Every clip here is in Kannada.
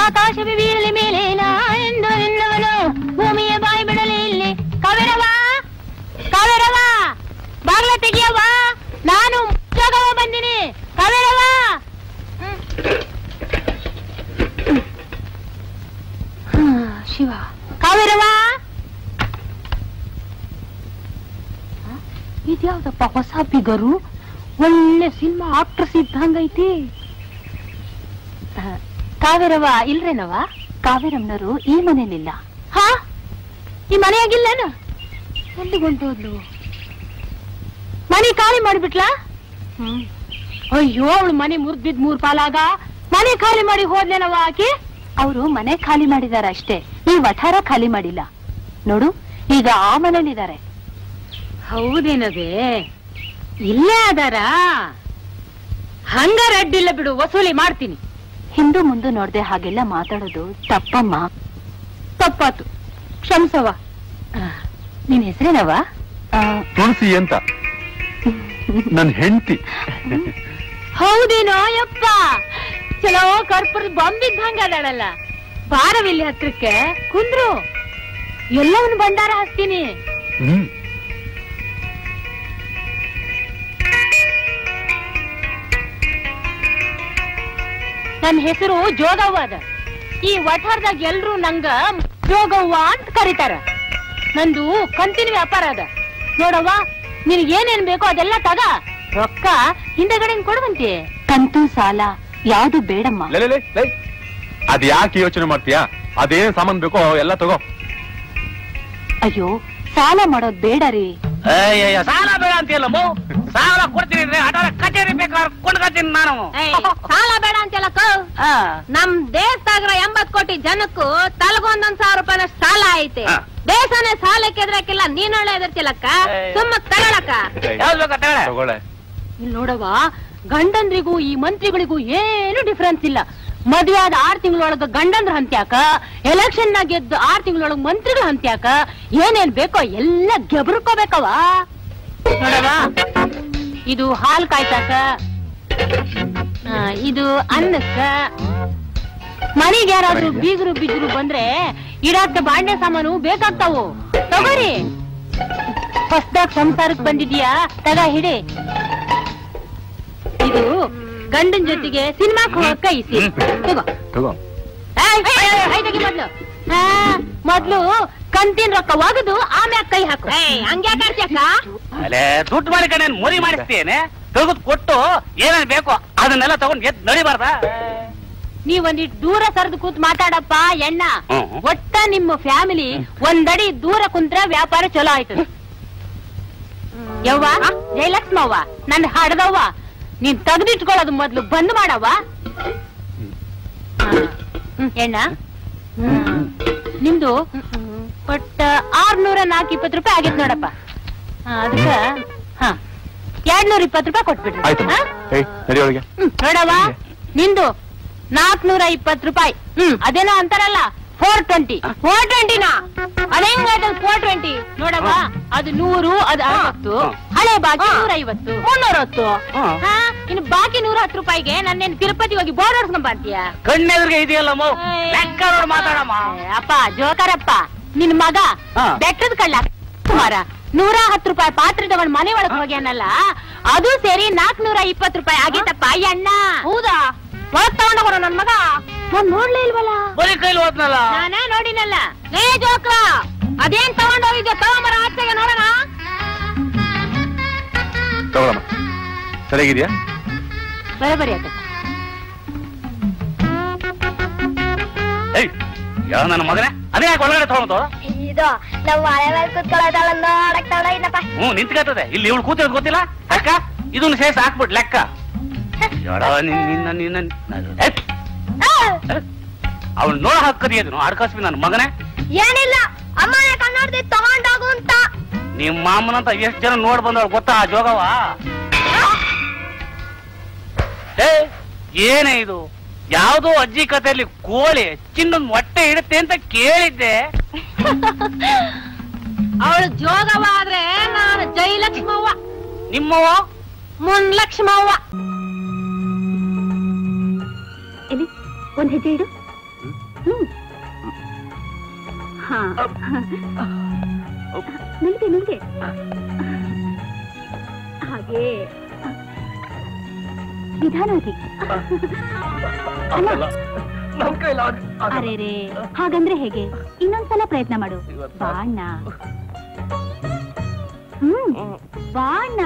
ಆಕಾಶವೇ ಬೀಳಲಿ ಮೇಲೆ ನಾ ಎಂದು ನಿನ್ನವನು ಭೂಮಿಯ ಬಾಯಿ ಬಿಡಲಿ ಇಲ್ಲಿ ಕಾವೇರವ ಕಾವೇರವ ಬಾಗ್ಲ ತೆಗಿಯವ್ವ ನಾನು ಜಾಗವ ಬಂದಿನಿ ಕಾವೇರವ ಶಿವ ಕಾವೇರವ ಇದ್ಯಾವ್ದಪ್ಪ ಹೊಸ ಫಿಗರು ಒಳ್ಳೆ ಸಿನಿಮಾ ಆಕ್ಟ್ರೆಸ್ ಇದ್ದಂಗೈತಿ ಕಾವೇರವ ಇಲ್ರೇನವ ಕಾವೇರಮ್ಮನವರು ಈ ಮನೇಲಿಲ್ಲ ಹಾ ಈ ಮನೆಯಾಗಿಲ್ಲೇನ ಎಲ್ಲಿ ಹೊಂಟೋದ್ಲು ಮನೆ ಖಾಲಿ ಮಾಡಿಬಿಟ್ಲಾ ಹ್ಮ್ ಅಯ್ಯೋ ಅವಳು ಮನೆ ಮುರ್ದ್ ಬಿದ್ ಮೂರ್ ಪಾಲಾಗ ಮನೆ ಖಾಲಿ ಮಾಡಿ ಹೋದ್ಲೇನವ ಆಕೆ ಅವರು ಮನೆ ಖಾಲಿ ಮಾಡಿದಾರ ಅಷ್ಟೇ ಈ ವಠಾರ ಖಾಲಿ ಮಾಡಿಲ್ಲ ನೋಡು ಈಗ ಆ ಮನೇಲಿದ್ದಾರೆ ಹೌದೇನದೇ ಇಲ್ಲೇ ಅದಾರ ಹಂಗಾರ ಅಡ್ಡಿಲ್ಲ ಬಿಡು ವಸೂಲಿ ಮಾಡ್ತೀನಿ ಹಿಂದೂ ಮುಂದೆ ನೋಡ್ದೆ ಹಾಗೆಲ್ಲ ಮಾತಾಡೋದು ತಪ್ಪಮ್ಮ ತಪ್ಪಾತು ಕ್ಷಮಿಸವ ನಿನ್ ಹೆಸರೇನವ ತುಳಸಿ ಅಂತ ನನ್ ಹೆಂಡತಿ ಹೌದೇನೋ ಯಪ್ಪ ಚಲೋ ಕರ್ಪೂರದ ಬೊಂಬಿದ್ದಂಗ ಅದಾಳಲ್ಲ ಬಾರವಿಲ್ಲಿ ಹತ್ರಕ್ಕೆ ಕುಂದ್ರು ಎಲ್ಲವನ್ನ ಭಂಡಾರ ಹಾಕ್ತೀನಿ ಹ್ಮ್ ನನ್ನ ಹೆಸರು ಜೋಗವ್ವ ಅದ ಈ ವಠಾರದಾಗ ಎಲ್ರು ನಂಗ ಜೋಗವ್ವ ಅಂತ ಕರೀತಾರ ನಂದು ಕಂತಿನ ವ್ಯಾಪಾರ ಅದ ನೋಡವ್ವ ನಿನಗೆ ಏನೇನ್ ಬೇಕೋ ಅದೆಲ್ಲ ತಗ ರೊಕ್ಕ ಹಿಂದಗಡೆ ಕೊಡುವಂತೆ ಕಂತು ಸಾಲ ಯಾವ್ದು ಬೇಡಮ್ಮ ಲೇ, ಲೇ, ಲೇ, ಲೇ. ಅದ್ ಯಾಕೆ ಯೋಚನೆ ಮಾಡ್ತೀಯಾ ಅದೇನ್ ಸಾಮಾನ್ ಬೇಕೋ ಎಲ್ಲ ತಗೋ ಅಯ್ಯೋ ಸಾಲ ಮಾಡೋದ್ ಬೇಡ ರೀ ಅಯ್ಯಯ್ಯ ಸಾಲ ಬೇಡ ಅಂತೀಯಲ್ಲ ಮೋ ಸಾಲ ಕೊಡ್ತೀನಿ ಅಂದ್ರೆ ಆಟೋ ಕಚೇರಿ ಬೇಕಾದ್ರೆ ಕೊಂಡ್ಕೊತೀನಿ ನಾನು ಸಾಲ ಬೇಡ ಅಂತೆಲ್ಲ ಆ, ನಮ್ ದೇಶದಾಗ ಎಂಬತ್ ಕೋಟಿ ಜನಕ್ಕೂ ತಲಗೊಂದೊಂದ್ ಸಾವಿರ ರೂಪಾಯಿ ಸಾಲ ಐತೆ ಹಾ. ದೇಶನೇ ಸಾಲಕ್ಕೆ ಎದ್ರಕ್ಕಿಲ್ಲ ನೀನೊಳ್ಳೆ ಎದರ್ತಿಲ್ಲಕ್ಕ ಏಯ್. ಸುಮ್ಮ ತಗೊಳಕ ಯಾವ್ದು ಬೇಕಾ ತಗೊಳ್ಳೆ ತಗೊಳ್ಳೆ ಇಲ್ಲಿ ನೋಡವ ಗಂಡಂದ್ರಿಗೂ ಈ ಮಂತ್ರಿಗಳಿಗೂ ಏನು ಡಿಫ್ರೆನ್ಸ್ ಇಲ್ಲ ಮದ್ವೆ ಆದ ಆರ್ ತಿಂಗಳೊಳಗ ಗಂಡಂದ್ರ ಹಂತ್ಯಾಕ ಎಲೆಕ್ಷನ್ ನಾಗ ಗೆದ್ದು ಆರ್ ತಿಂಗಳೊಳಗ ಮಂತ್ರಿಗಳ ಹಂತ್ಯಾಕ ಏನೇನ್ ಬೇಕೋ ಎಲ್ಲ ಗೆಬರ್ಕೋಬೇಕವ ನೋಡವ ಇದು ಹಾಲ್ ಕಾಯ್ತಾಕ ಆ, ಇದು ಅನ್ನಕ್ಕ ಮನೆಗೆ ಯಾರಾದ್ರೂ ಬೀಗರು ಬಿದ್ರು ಬಂದ್ರೆ ಇಡಾಕ ಬಾಂಡೆ ಸಾಮಾನು ಬೇಕಾಗ್ತಾವು ತಗೋರಿ ಹೊಸ್ದಾಗ್ ಸಂಸಾರಕ್ ಬಂದಿದ್ಯಾ ತಗ ಹಿಡಿ ಇದು ಗಂಡನ್ ಜೊತೆಗೆ ಸಿನಿಮಾಕ್ ಹೋಗಕ್ಕ ಇಸಿ ತಗೋ ತಗೋ ಏಯ್, ಏಯ್, ಏಯ್, ಏಯ್, ತೆಗಿ ಮೊದ್ಲು ಆ, ಮೊದ್ಲು ಕಂತಿನ ರೊಕ್ಕ ಒಗದು ಆಮ್ಯಾಗ ಕೈ ಹಾಕು ಹಂಗ್ಯಾಕ ಆಡ್ತ್ಯಾಕ ಅಲ್ಲೇ ದುಡ್ಡು ಮಾಡಿ ಕಣೇನ್ ಮುರಿ ಮಾಡಿಸ್ತೇನೆ ತೆಗೆದು ಕೊಟ್ಟು ಏನೇನ್ ಬೇಕೋ ಅದನ್ನೆಲ್ಲ ತಗೊಂಡ್ ಎದ್ ನಡಿಬಾರ್ದ ನೀವ್ ಒಂದಿಟ್ ದೂರ ಸರಿದು ಕೂತ್ ಮಾತಾಡಪ್ಪ ಎಣ್ಣ ಹ್ಮ್. ಒಟ್ಟ ನಿಮ್ಮ ಫ್ಯಾಮಿಲಿ ಒಂದಡಿ ದೂರ ಕುಂತ್ರ ವ್ಯಾಪಾರ ಚಲೋ ಆಯ್ತು ಯವ್ವ ಜಯಲಕ್ಷ್ಮವ್ವ ನನ್ ಹಡ್ದವ್ವ ನೀನ್ ತೆಗ್ದಿಟ್ಕೊಳ್ಳೋದು ಮೊದ್ಲು ಬಂದ್ ಮಾಡವ್ವ ಹ್ಮ್, ಎಣ್ಣ ಹ್ಮ್. ನಿಮ್ದು ಒಟ್ಟ ಆರ್ನೂರ ನಾಲ್ಕು ಇಪ್ಪತ್ತು ರೂಪಾಯಿ ಆಗಿತ್ ನೋಡಪ್ಪ ಹಾ, ಅದಕ್ಕ ಹಾ ಎರಡ್ನೂರ ಇಪ್ಪತ್ತು ರೂಪಾಯಿ ಕೊಟ್ಬಿಡ್ರಿ ಆಯ್ತು ಹಾ? ಏಯ್ ನಡಿ ಒಳಗೆ ಹ್ಮ್, ನೋಡವ್ವ ನಿಂದು ನಾಲ್ಕನೂರ ಇಪ್ಪತ್ತು ರೂಪಾಯಿ ಹ್ಮ್ ಅದೇನೋ ಅಂತಾರಲ್ಲ ಫೋರ್ ಟ್ವೆಂಟಿ ಫೋರ್ ಟ್ವೆಂಟಿನಾ ಅದೇಂಗಾಯ್ತು ಫೋರ್ ಟ್ವೆಂಟಿ ನೋಡವ್ವ ಅದು ನೂರು ಅದು ಅರವತ್ತು ಹಾ. ಹಳೆ ಬಾಕಿ ನೂರ ಐವತ್ತು ಮುನ್ನೂರ ಹತ್ತು ಹಾ. ಹಾ ಇನ್ನು ಬಾಕಿ ನೂರ ಹತ್ತು ರೂಪಾಯಿಗೆ ನನ್ನೇನು ತಿರುಪತಿ ಹೋಗಿ ಬೋರ್ಡ್ ಹೊಡ್ಸ್ಕೊಂಡ್ ಬರ್ತೀಯ ಕಣ್ಣೆದ್ರಿಗೆ ಇದೆಯಲ್ಲ ಮೋ ಲೆಕ್ಕ ನೋಡ್ ಮಾತಾಡಮ್ಮ ಅಪ್ಪ ಜೋಕರಪ್ಪ ನಿನ್ ಮಗ ಹಾ. ಬೆಟ್ಟದ ಕಳ್ಳ ಕುಮಾರ ನೂರ ಹತ್ತು ರೂಪಾಯಿ ಪಾತ್ರೆ ತಗೊಂಡ್ ಮನೆ ಒಳಗ್ ಹೋಗ್ಯಾನಲ್ಲ ಅದು ಸೇರಿ ನಾಲ್ಕನೂರ ಇಪ್ಪತ್ತು ರೂಪಾಯಿ ಆಗೈತಪ್ಪ ಈ ಅಣ್ಣ ಹೌದಾ ಒಳಗ್ ತಗೊಂಡೋಗೋಣ ನನ್ ಮಗ ನಾನ್ ನೋಡ್ಲೇ ಇಲ್ವಲ್ಲ ಬರೀ ಕೈಲಿ ಹೋದ್ನಲ್ಲ ನಾನೇ ನೋಡಿನಲ್ಲ ಲೇ ಜೋಕ್ರ ಅದೇನ್ ತಗೊಂಡೋಗಿದ್ಯೋ ತಗೊಂಬರ ಆಚೆಗೆ ನೋಡೋಣ ತಗೊಳಮ್ಮ ಸರಿಯಾಗಿದ್ಯಾ ಬರೋಬರಿ ಆತ ಏಯ್ ಯಾವ ನನ್ನ ಮಗನೇ ಅದೇ ಯಾಕೆ ಒಳಗಡೆ ತಗೊಂಡು ಇದು ನಾವು ಮಳೆ ಮೇಲೆ ಕುತ್ಕೊಳ್ಳೋದಲ್ಲ ನೋಡಕ್ ತಡ ಇದ್ದಪ್ಪ ಹ್ಞೂ ನಿಂತ್ಕತ್ತದೆ ಇಲ್ಲಿ ಇವಳು ಕೂತಿರೋದು ಗೊತ್ತಿಲ್ಲ ಅಕ್ಕ ಇದನ್ನ ಸೇರ್ಸ್ ಹಾಕ್ಬಿಟ್ ಲೆಕ್ಕ ಎಡ ನಿನ್- ನಿನ್ನ ನಿನ್ನ ಅವಳು ನೋಡ ಹಾಕದಿಯದನು ಅಡ್ಕಾಸ್ಬಿ ನನ್ನ ಮಗನೇ ಏನಿಲ್ಲ ಅಮ್ಮನ ಕನ್ನಡದಿ ತಗೊಂಡೋಗು ಅಂತ ನಿಮ್ಮ ಮಾಮನಂತ ಎಷ್ಟು ಜನ ನೋಡ್ ಬಂದವಳು ಗೊತ್ತಾ ಆ ಜೋಗವ ಏ ಏನೇ ಇದು ಯಾವ್ದೋ ಅಜ್ಜಿ ಕಥೆಯಲ್ಲಿ ಕೋಳಿ ಚಿನ್ನೊಂದ್ ಮೊಟ್ಟೆ ಇಡುತ್ತೆ ಅಂತ ಕೇಳಿದ್ದೆ ಅವಳು ಜೋಗವ ಆದ್ರೆ ನಾನು ಜಯಲಕ್ಷ್ಮವ್ವ ನಿಮ್ಮವ ಮುನ್ ಲಕ್ಷ್ಮವ್ವ ಎಲ್ಲಿ ಒಂದ್ ಹೆಜ್ಜೆ ಇಡು ಹ್ಮ್ ಹಾ ನಿಲ್ಗೆ ನಿಲ್ಗೆ ಹಾಗೆ ನಿಧಾನವಾಗಿ ಅಲ್ಲ ನಮ್ ಕೈಲ ಅರೆ ರೇ ಹಾಗಂದ್ರೆ ಹೇಗೆ ಇನ್ನೊಂದ್ಸಲ ಪ್ರಯತ್ನ ಮಾಡು ಬಾಣ ಹ್ಮ್ ಬಾಣ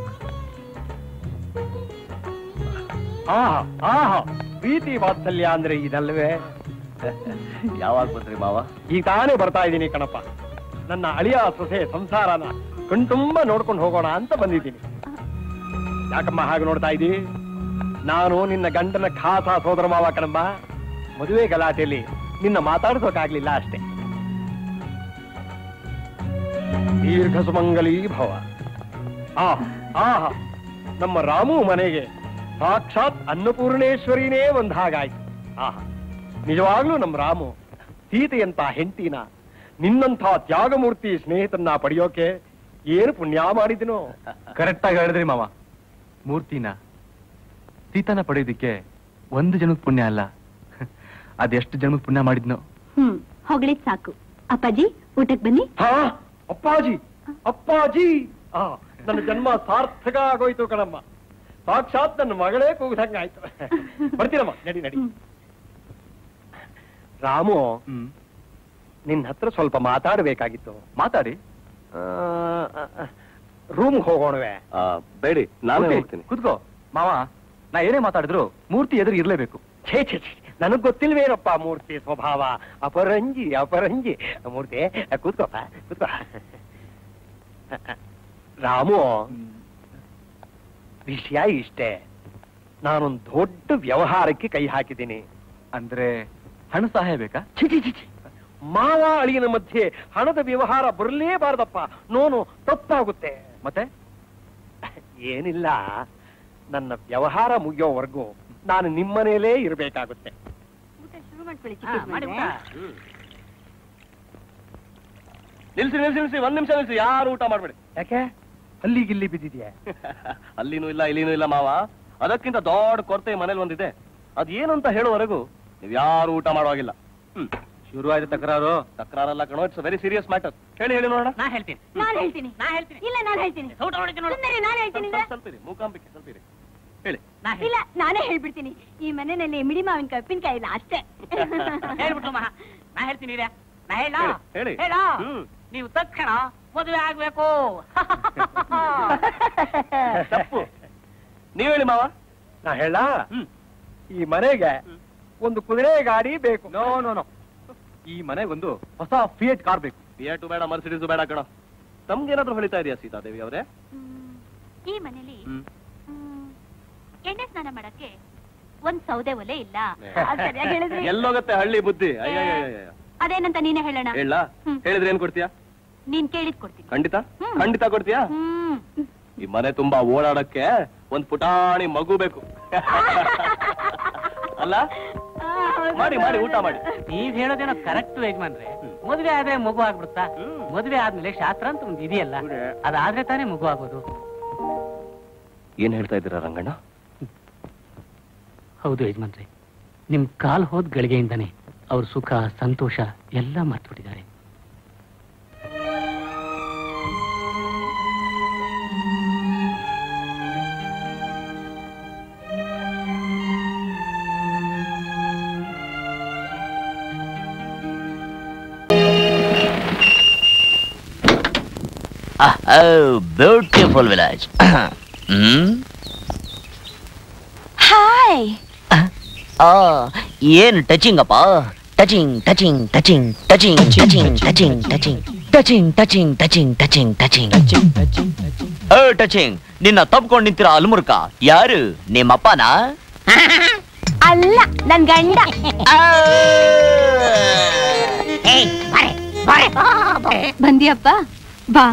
ಆಹಾ ಆಹಾ ಪ್ರೀತಿ ವಾತ್ಸಲ್ಯ ಅಂದ್ರೆ ಇದಲ್ವೇ ಯಾವಾಗ ಬಂದ್ರಿ ಮಾವ ಈಗ ತಾನೇ ಬರ್ತಾ ಇದ್ದೀನಿ ಕಣಪ್ಪ ನನ್ನ ಅಳಿಯ ಸೊಸೆ ಸಂಸಾರನ ಕಣ್ತುಂಬ ನೋಡ್ಕೊಂಡು ಹೋಗೋಣ ಅಂತ ಬಂದಿದ್ದೀನಿ ಯಾಕಮ್ಮ ಹಾಗೆ ನೋಡ್ತಾ ಇದ್ದೀ ನಾನು ನಿನ್ನ ಗಂಡನ ಖಾಸ ಸೋದರ ಮಾವ ಕಣಮ್ಮ ಮದುವೆ ಗಲಾಟೆಯಲ್ಲಿ ನಿನ್ನ ಮಾತಾಡ್ಸೋಕಾಗ್ಲಿಲ್ಲ ಅಷ್ಟೇ ದೀರ್ಘ ಸುಮಂಗಲೀ ಭವ ಆಹ್ ಆಹ್ ನಮ್ಮ ರಾಮು ಮನೆಗೆ ಸಾಕ್ಷಾತ್ ಅನ್ನಪೂರ್ಣೇಶ್ವರಿನೇ ಒಂದ್ ಹಾಗಾಯ್ತು ಆಹ್ ನಿಜವಾಗ್ಲೂ ನಮ್ಮ ರಾಮು ಸೀತೆಯಂತ ಹೆಂಡತಿನ ನಿನ್ನಂಥ ತ್ಯಾಗಮೂರ್ತಿ ಸ್ನೇಹಿತನ್ನ ಪಡೆಯೋಕೆ ಏನು ಪುಣ್ಯ ಮಾಡಿದಿನೋ ಕರೆಕ್ಟ್ ಆಗಿ ಹೇಳಿದ್ರಿ ಮಾವ ಮೂರ್ತಿನ ಸೀತಾನ ಪಡೆಯೋದಿಕ್ಕೆ ಒಂದು ಜನ್ಮದ ಪುಣ್ಯ ಅಲ್ಲ ಅದೆಷ್ಟು ಜನ್ಮದ ಪುಣ್ಯ ಮಾಡಿದ್ನೋ ಹ್ಮ್ ಹೊಗಳಿದ್ ಸಾಕು ಅಪ್ಪಾಜಿ ಊಟಕ್ ಬನ್ನಿ ಹಾ ಅಪ್ಪಾಜಿ ಅಪ್ಪಾಜಿ ಆ ನನ್ನ ಜನ್ಮ ಸಾರ್ಥಕ ಆಗೋಯ್ತು ಕಣಮ್ಮ ಸಾಕ್ಷಾತ್ ನನ್ನ ಮಗಳೇ ಕೂಗ್ದಂಗಾಯ್ತು ಬರ್ತೀನಮ್ಮ ನಡಿ ನಡಿ ರಾಮು ಹ್ಮ್ ನಿನ್ನ ಹತ್ರ ಸ್ವಲ್ಪ ಮಾತಾಡಬೇಕಾಗಿತ್ತು ಮಾತಾಡಿ ರೂಮ್ ಹೋಗೋಣವೆ ಬೇಡಿ ನಾನೇ ಕೂತ್ಕೊ, ಹೋಗ್ತೀನಿ ಕೂತ್ಕೋ ಮಾವ ನಾ ಏನೇ ಮಾತಾಡಿದ್ರು ಮೂರ್ತಿ ಎದುರು ಇರ್ಲೇಬೇಕು ಛೇ ಛೇ ಛೇ ನನಗ್ ಗೊತ್ತಿಲ್ವೇನಪ್ಪ ಮೂರ್ತಿ ಸ್ವಭಾವ ಅಪರಂಜಿ ಅಪರಂಜಿ ಮೂರ್ತಿ ಕೂತ್ಕೋಪ್ಪ ಕೂತ್ಕೋ ರಾಮು ವಿಷಯ ಇಷ್ಟೇ ನಾನೊಂದು ದೊಡ್ಡ ವ್ಯವಹಾರಕ್ಕೆ ಕೈ ಹಾಕಿದ್ದೀನಿ ಅಂದ್ರೆ ಹಣ ಸಹಾಯ ಬೇಕಾ ಛಿ ಛಿ ಛಿ ಛಿ. ಮಾವ ಅಳಿಯನ ಮಧ್ಯೆ ಹಣದ ವ್ಯವಹಾರ ಬರಲೇಬಾರ್ದಪ್ಪ ನೋನು ತಪ್ಪಾಗುತ್ತೆ ಮತ್ತೆ ಏನಿಲ್ಲ ನನ್ನ ವ್ಯವಹಾರ ಮುಗಿಯೋವರೆಗೂ ನಾನು ನಿಮ್ಮನೇಲೇ ಇರಬೇಕಾಗುತ್ತೆ ಹಾ, ಮಾಡಿ ಊಟ. ನಿಲ್ಸಿ ನಿಲ್ಸಿ ನಿಲ್ಸಿ ಒಂದ್ ನಿಮಿಷ ನಿಲ್ಸಿ ಯಾರು ಊಟ ಮಾಡ್ಬೇಡಿ ಯಾಕೆ ಅಲ್ಲಿ ಗಿಲ್ಲಿ ಬಿದ್ದಿದ್ಯಾ ಅಲ್ಲಿನೂ ಇಲ್ಲ ಇಲ್ಲಿನೂ ಇಲ್ಲ ಮಾವ ಅದಕ್ಕಿಂತ ದೊಡ್ಡ ಕೊರತೆ ಮನೇಲಿ ಒಂದಿದೆ ಅದೇನು ಅಂತ ಹೇಳುವವರೆಗೂ ನೀವ್ ಯಾರು ಊಟ ಮಾಡುವಾಗಿಲ್ಲ ಹ್ಮ್ ಶುರು ಆಯ್ತು ತಕರಾರು ತಕರಾರಲ್ಲ ಕಣೋ ಇಟ್ಸ್ ವೆರಿ ಸೀರಿಯಸ್ ಮ್ಯಾಟರ್ ಹೇಳಿ ಹೇಳಿ ನೋಡೋಣ ನಾ ಹೇಳ್ತೀನಿ ನಾನ್ ಹೇಳ್ತೀನಿ ನಾ ಹೇಳ್ತೀನಿ ಇಲ್ಲ ನಾನ್ ಹೇಳ್ತೀನಿ ಊಟ ಮಾಡಿದ್ದೀನಿ ನೋಡು ಸುಂದರಿ ನಾನ್ ಹೇಳ್ತೀನಿ ಸ್ವಲ್ಪ ಸ್ವಲ್ಪ ಇರಿ ಮೂಕಾಂಬಿಕೆ ಸ್ವಲ್ಪ ಇರಿ ಹೇಳಿ ನಾ ಇಲ್ಲ ನಾನೇ ಹೇಳ್ಬಿಡ್ತೀನಿ ಈ ಮನೆಯಲ್ಲಿ ಮಿಡಿ ಮಾವಿನಕಾಯಿ ಉಪ್ಪಿನಕಾಯಿ ಇಲ್ಲ ಅಷ್ಟೇ ಹೇಳ್ಬಿಟ್ರು ಮಹಾ ನಾ ಹೇಳ್ತೀನಿ ಇರ್ಯಾ. ನಾ ಹೇಳ ಹೇಳಿ, ಹೇಳಿ. ಹೇಳ ಹ್ಮ್. ನೀವು ತಕ್ಷಣ ಮದುವೆ ಆಗ್ಬೇಕು ತಪ್ಪು ನೀವ್ ಹೇಳಿ ಮಾವ ನಾ ಹೇಳ ಹ್ಮ್. ಈ ಮನೆಗೆ ಒಂದು ಕುದುರೆ ಗಾಡಿ ಬೇಕು ನೋ ನೋ ನೋ ಈ ಮನೆಗೊಂದು ಹೊಸ ಫಿಯೇಟ್ ಕಾರ್ ಬೇಕು ಬಿಯಟು ಬೇಡ ಮರ್ಸಿಡೀಸು ಬೇಡ ಕಣ ತಮ್ಗೇನಾದ್ರೂ ಹೊಳಿತಾ ಇದೆಯಾ ಸೀತಾದೇವಿ ಅವರೇ ಹ್ಮ್. ಈ ಮನೇಲಿ ಹ್ಮ್. ಹ್ಮ್, ಎಣ್ಣೆ ಸ್ನಾನ ಮಾಡಕ್ಕೆ ಒಂದ್ ಸೌದೆ ಒಲೆ ಇಲ್ಲ ಅದ್ ಸರಿಯಾಗಿ ಹೇಳಿದ್ರಿ ಎಲ್ಲೋಗತ್ತೆ ಹಳ್ಳಿ ಬುದ್ಧಿ ಅಯ್ಯಯ್ಯಯ್ಯಯ್ಯ ಅದೇನಂತ ನೀನೇ ಹೇಳೋಣ ಹೇಳ ಹ್ಮ್. ಹೇಳಿದ್ರೆ ಏನ್ ಕೊಡ್ತೀಯಾ ನೀನ್ ಕೇಳಿದ್ ಕೊಡ್ತೀನಿ ಖಂಡಿತ ಹ್ಮ್. ಖಂಡಿತ ಕೊಡ್ತೀಯಾ ಹ್ಮ್ ಈ ಮನೆ ತುಂಬಾ ಓಡಾಡಕ್ಕೆ ಒಂದ್ ಪುಟಾಣಿ ಮಗು ಬೇಕು ಅಲ್ಲ ಮಾಡಿ ಮಾಡಿ ಊಟ ಮಾಡಿ ನೀವ್ ಹೇಳೋದೇನೋ ಕರೆಕ್ಟ್ ಯಜಮಾನ್ರೆ ಮದುವೆ ಆದ್ರೆ ಮಗು ಆಗ್ಬಿಡುತ್ತಾ ಮದುವೆ ಆದ್ಮೇಲೆ ಶಾಸ್ತ್ರ ಅಂತ ಒಂದು ಇದೆಯಲ್ಲ ಅದಾದ್ರೆ ತಾನೇ ಮಗು ಆಗೋದು ಏನ್ ಹೇಳ್ತಾ ಇದ್ದೀರಾ ರಂಗಣ್ಣ ಹೌದು ಯಜಮಾನ್ರೆ ನಿಮ್ ಕಾಲ್ ಹೋದ್ ಗಳಿಗೆಯಿಂದಾನೆ ಅವ್ರ ಸುಖ ಸಂತೋಷ ಎಲ್ಲ ಮರ್ತ್ಬಿಟ್ಟಿದ್ದಾರೆ ಬ್ಯೂಟಿಫುಲ್ ವಿಲೇಜ್ ಹ್ಮ್ ಹಾಯ್ ಏನು ಟಚಿಂಗ್ ಅಪ್ಪ touching touching touching touching touching touching touching touching touching touching touching touching ಓ ಟಚಿಂಗ್ ನಿನ್ನ ತಪ್ಕೊಂಡು ನಿಂತಿರೋ ಅಲ್ಮುರ್ಕ ಯಾರು ನಿಮ್ಮಪ್ಪನಾ ಅಲ್ಲ ನನ್ ಗಂಡ ಬಂದಿಯಪ್ಪ ಬಾ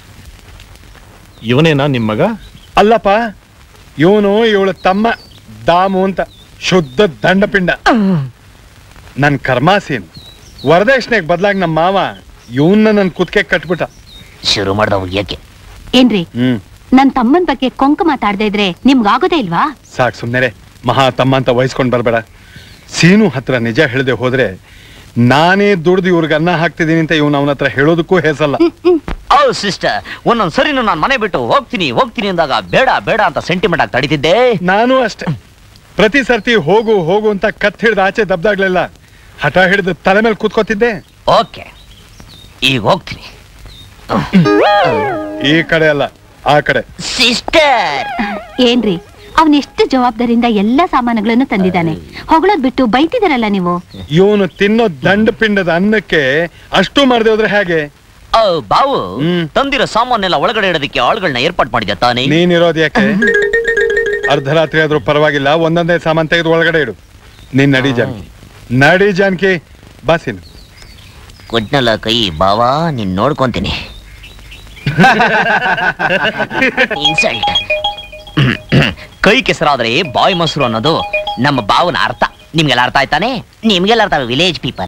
ಇವನೇನಾ ನಿಮ್ ಮಗ ಅಲ್ಲಪ್ಪ ಇವನು ಇವಳ ತಮ್ಮ ದಾಮು ಅಂತ ಶುದ್ಧ ದಂಡಪಿಂಡ ನನ್ ಕರ್ಮಾಸೀನ್ ವರದಕ್ಷಿಣೆಗೆ ಬದಲಾಗಿ ನಮ್ಮ ಮಾವ ಇವನ್ನ ನನ್ ಕುತ್ಕೆ ಕಟ್ಬಿಟ್ಟ ಶುರು ಮಾಡ್ದ ಉಗಿಯಕ್ಕೆ ಏನ್ರಿ ಹ್ಮ್ ನನ್ ತಮ್ಮನ್ ಬಗ್ಗೆ ಕೊಂಕ ಮಾತಾಡ್ದೇ ಇದ್ರೆ ನಿಮ್ಗಾಗೋದೇ ಇಲ್ವಾ ಸಾಕ್ ಸುಮ್ನೆರೆ ಮಹಾ ತಮ್ಮ ಅಂತ ವಹಿಸ್ಕೊಂಡ್ ಬರ್ಬೇಡ ಸೀನು ಹತ್ರ ನಿಜ ಹೇಳದೆ ಹೋದ್ರೆ ನಾನೇ ದುಡ್ದು ಇವ್ರಿಗೆ ಅನ್ನ ಹಾಕ್ತಿದ್ದೀನಿ ಅಂತ ಇವ್ನು ಅವನ ಹತ್ರ ಹೇಳೋದಕ್ಕೂ ಹೆಸಲ್ಲ ಓ ಸಿಸ್ಟರ್ ಒಂದೊಂದ್ ಸರಿನು ನಾನು ಮನೆ ಬಿಟ್ಟು ಹೋಗ್ತೀನಿ ಹೋಗ್ತೀನಿ ಅಂದಾಗ ಬೇಡ ಬೇಡ ಅಂತ ಸೆಂಟಿಮೆಂಟ್ ಆಗಿ ತಡಿತಿದ್ದೆ ನಾನು ಅಷ್ಟೇ ಪ್ರತಿ ಸರ್ತಿ ಹೋಗು ಹೋಗು ಅಂತ ಕತ್ ಹಿಡ್ದು ಆಚೆ ದಬ್ದಾಗ್ಲೆಲ್ಲ ಹಠ ಹಿಡಿದು ತಲೆ ಮೇಲೆ ಕೂತ್ಕೋತಿದ್ದೆ ಓಕೆ ಈಗ ಹೋಗ್ತೀನಿ ಈ ಕಡೆ ಅಲ್ಲ ಆ ಕಡೆ ಸಿಸ್ಟರ್ ಏನ್ರಿ ಅವನ್ ಎಷ್ಟು ಜವಾಬ್ದಾರಿಯಿಂದ ಎಲ್ಲಾ ಸಾಮಾನುಗಳನ್ನು ತಂದಿದ್ದಾನೆ ಹೊಗಳೋದ್ ಬಿಟ್ಟು ಬೈತಿದಾರಲ್ಲ ನೀವು ಇವನು ತಿನ್ನೋ ದಂಡ ಪಿಂಡದ ಅನ್ನಕ್ಕೆ ಅಷ್ಟು ಮಾಡದೆ ಹೋದ್ರೆ ಹೇಗೆ ಓ ಬಾವು ಹ್ಮ್. ತಂದಿರೋ ಸಾಮಾನೆಲ್ಲ ಒಳಗಡೆ ಇಡೋದಕ್ಕೆ ಆಳುಗಳನ್ನ ಏರ್ಪಾಟ್ ಮಾಡಿದ್ಯಾ ತಾನೇ ನೀನಿರೋದು ಯಾಕೆ ಅರ್ಧರಾತ್ರಿ ಆದ್ರೂ ಪರವಾಗಿಲ್ಲ ಒಂದೊಂದೇ ಸಾಮಾನ್ ತೆಗೆದು ಒಳಗಡೆ ಇಡು ನೀನ್ ನಡಿ ಜಾನಕಿ ನಡಿ ಜಾನಕಿ ಬಾಸಿನ ಕೊಟ್ನಲ್ಲ ಕೈ ಬಾವಾ ನೀನ್ ನೋಡ್ಕೊಂತೀನಿ ಇನ್ಸಲ್ಟ್ ಕೈ ಕೆಸರಾದ್ರೆ ಬಾಯ್ ಮೊಸರು ಅನ್ನೋದು ನಮ್ಮ ಬಾವನ ಅರ್ಥ ನಿಮ್ಗೆಲ್ಲ ಅರ್ಥ ಆಯ್ತಾನೆ ನಿಮ್ಗೆಲ್ಲ ಅರ್ಥ ವಿಲೇಜ್ ಪೀಪಲ್